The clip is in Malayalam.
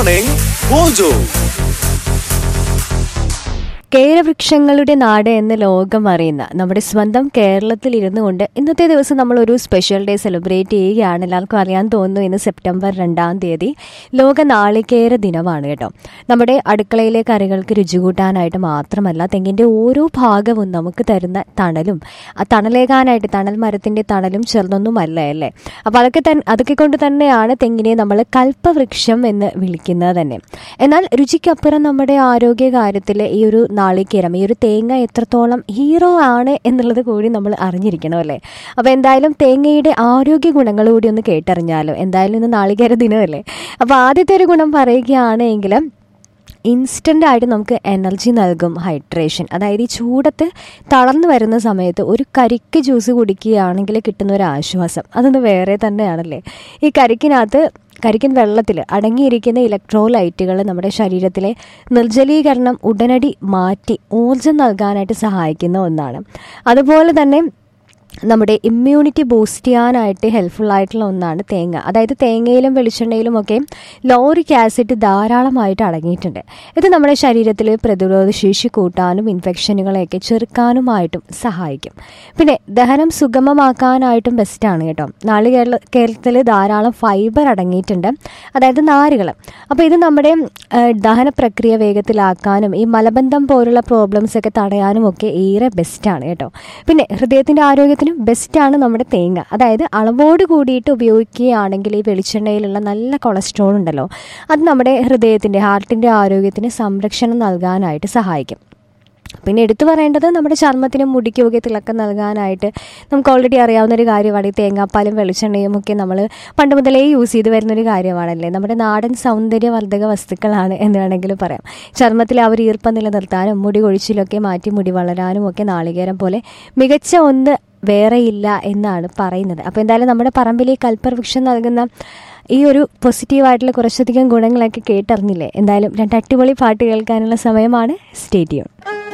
മോർണിംഗ് മോജോ കേരവൃക്ഷങ്ങളുടെ നാട് എന്ന് ലോകം അറിയുന്ന നമ്മുടെ സ്വന്തം കേരളത്തിൽ ഇരുന്നു കൊണ്ട് ഇന്നത്തെ ദിവസം നമ്മൾ ഒരു സ്പെഷ്യൽ ഡേ സെലിബ്രേറ്റ് ചെയ്യുകയാണ് എല്ലാവർക്കും അറിയാൻ തോന്നുന്നു ഇന്ന് സെപ്റ്റംബർ രണ്ടാം തീയതി ലോക നാളികേര ദിനമാണ് കേട്ടോ നമ്മുടെ അടുക്കളയിലെ കറികൾക്ക് രുചി കൂട്ടാനായിട്ട് മാത്രമല്ല തെങ്ങിൻ്റെ ഓരോ ഭാഗവും നമുക്ക് തരുന്ന തണലും ആ തണലേകാനായിട്ട് തണൽ മരത്തിൻ്റെ തണലും ചെറുതൊന്നുമല്ല അല്ലേ അപ്പോൾ അതൊക്കെ തന്നെ അതൊക്കെ കൊണ്ട് തന്നെയാണ് തെങ്ങിനെ നമ്മൾ കൽപ്പവൃക്ഷം എന്ന് വിളിക്കുന്നത് തന്നെ എന്നാൽ രുചിക്കപ്പുറം നമ്മുടെ ആരോഗ്യ കാര്യത്തിൽ ഈ ഒരു നാളികേരം ഈ ഒരു തേങ്ങ എത്രത്തോളം ഹീറോ ആണ് എന്നുള്ളത് കൂടി നമ്മൾ അറിഞ്ഞിരിക്കണം അല്ലേ അപ്പോൾ എന്തായാലും തേങ്ങയുടെ ആരോഗ്യ ഗുണങ്ങൾ കൂടി ഒന്ന് കേട്ടറിഞ്ഞാലോ എന്തായാലും ഇന്ന് നാളികേര ദിനമല്ലേ അപ്പോൾ ആദ്യത്തെ ഒരു ഗുണം പറയുകയാണെങ്കിൽ ഇൻസ്റ്റൻ്റ് ആയിട്ട് നമുക്ക് എനർജി നൽകും ഹൈഡ്രേഷൻ അതായത് ഈ ചൂടത്ത് തളർന്നു വരുന്ന സമയത്ത് ഒരു കരിക്ക് ജ്യൂസ് കുടിക്കുകയാണെങ്കിൽ കിട്ടുന്ന ഒരു ആശ്വാസം അതൊന്ന് വേറെ തന്നെയാണല്ലേ ഈ കരിക്കിനകത്ത് കരിക്കിൻ വെള്ളത്തിൽ അടങ്ങിയിരിക്കുന്ന ഇലക്ട്രോലൈറ്റുകൾ നമ്മുടെ ശരീരത്തിലെ നിർജ്ജലീകരണം ഉടനടി മാറ്റി ഊർജം നൽകാനായിട്ട് സഹായിക്കുന്ന ഒന്നാണ് അതുപോലെ തന്നെ നമ്മുടെ ഇമ്മ്യൂണിറ്റി ബൂസ്റ്റ് ചെയ്യാനായിട്ട് ഹെൽപ്ഫുൾ ആയിട്ടുള്ള ഒന്നാണ് തേങ്ങ അതായത് തേങ്ങയിലും വെളിച്ചെണ്ണയിലും ഒക്കെ ലോറിക് ആസിഡ് ധാരാളമായിട്ട് അടങ്ങിയിട്ടുണ്ട് ഇത് നമ്മുടെ ശരീരത്തിൽ പ്രതിരോധ ശേഷി കൂട്ടാനും ഇൻഫെക്ഷനുകളെയൊക്കെ ചെറുക്കാനുമായിട്ടും സഹായിക്കും പിന്നെ ദഹനം സുഗമമാക്കാനായിട്ടും ബെസ്റ്റാണ് കേട്ടോ നാളെ കേരള കേരളത്തിൽ ധാരാളം ഫൈബർ അടങ്ങിയിട്ടുണ്ട് അതായത് നാരുകൾ അപ്പോൾ ഇത് നമ്മുടെ ഏഹ്, ദഹന പ്രക്രിയ വേഗത്തിലാക്കാനും ഈ മലബന്ധം പോലുള്ള പ്രോബ്ലംസ് ഒക്കെ തടയാനും ഒക്കെ ഏറെ ബെസ്റ്റാണ് കേട്ടോ പിന്നെ ഹൃദയത്തിൻ്റെ ആരോഗ്യത്തിനും ബെസ്റ്റാണ് നമ്മുടെ തേങ്ങ അതായത് അളവോട് കൂടിയിട്ട് ഉപയോഗിക്കുകയാണെങ്കിൽ ഈ വെളിച്ചെണ്ണയിലുള്ള നല്ല കൊളസ്ട്രോൾ ഉണ്ടല്ലോ അത് നമ്മുടെ ഹൃദയത്തിൻ്റെ ഹാർട്ടിൻ്റെ ആരോഗ്യത്തിന് സംരക്ഷണം നൽകാനായിട്ട് സഹായിക്കും പിന്നെ എടുത്തു പറയേണ്ടത് നമ്മുടെ ചർമ്മത്തിനും മുടിക്കുമൊക്കെ തിളക്കം നൽകാനായിട്ട് നമുക്ക് ഓൾറെഡി അറിയാവുന്ന ഒരു കാര്യമാണ് ഈ തേങ്ങാപ്പാലും വെളിച്ചെണ്ണയും ഒക്കെ നമ്മൾ പണ്ട് മുതലേ യൂസ് ചെയ്ത് വരുന്ന ഒരു കാര്യമാണല്ലേ നമ്മുടെ നാടൻ സൗന്ദര്യവർദ്ധക വസ്തുക്കളാണ് എന്ന് വേണമെങ്കിൽ പറയാം ചർമ്മത്തിൽ ആ ഒരു ഈർപ്പം നിലനിർത്താനും മുടി കൊഴിച്ചിലൊക്കെ മാറ്റി മുടി വളരാനും ഒക്കെ നാളികേരം പോലെ മികച്ച ഒന്ന് വേറെയില്ല എന്നാണ് പറയുന്നത് അപ്പോൾ എന്തായാലും നമ്മുടെ പറമ്പിൽ ഈ കൽപ്പവൃക്ഷം നൽകുന്ന ഈ ഒരു പോസിറ്റീവായിട്ടുള്ള കുറച്ചധികം ഗുണങ്ങളൊക്കെ കേട്ടറിഞ്ഞില്ലേ എന്തായാലും രണ്ട് അടിപൊളി പാട്ട് കേൾക്കാനുള്ള സമയമാണ് സ്റ്റേഡിയം